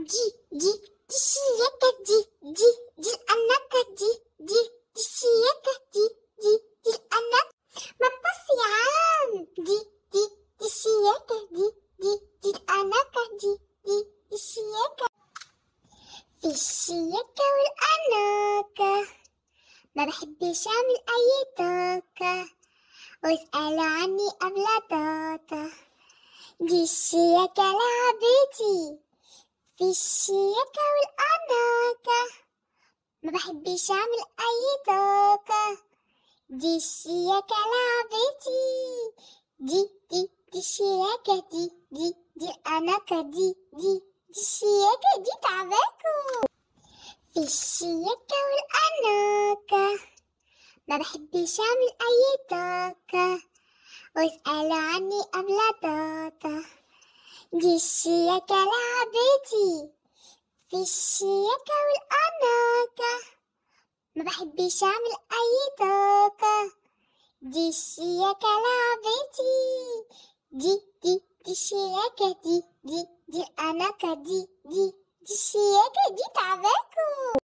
دي دي دي الشياكة دي دي دي الأناقة دي دي دي الشياكة دي دي دي الأناقة ما تبص يا عم دي دي دي الشياكة دي دي دي الأناقة دي دي دي الشياكة في الشياكة والأناقة ما بحبش أعمل أي طاقة واسألوا عني قبل طاطا دي الشياكة لعبتي في الشياكة والأناقة ما بحبش أعمل أي طاقة دي الشياكة لعبتي دي دي دي الشياكة دي دي دي الأناقة دي دي دي الشياكة دي تعباكو في الشياكة والأناقة ما بحبش أعمل أي طاقة واسألوا عني قبل طاطا دي الشياكة لعبتي في الشياكة والأناقة ما بحبش أعمل أي طاقة دي الشياكة لعبتي دي دي دي الشياكة دي دي دي الأناقة دي دي دي الشياكة دي تعباكو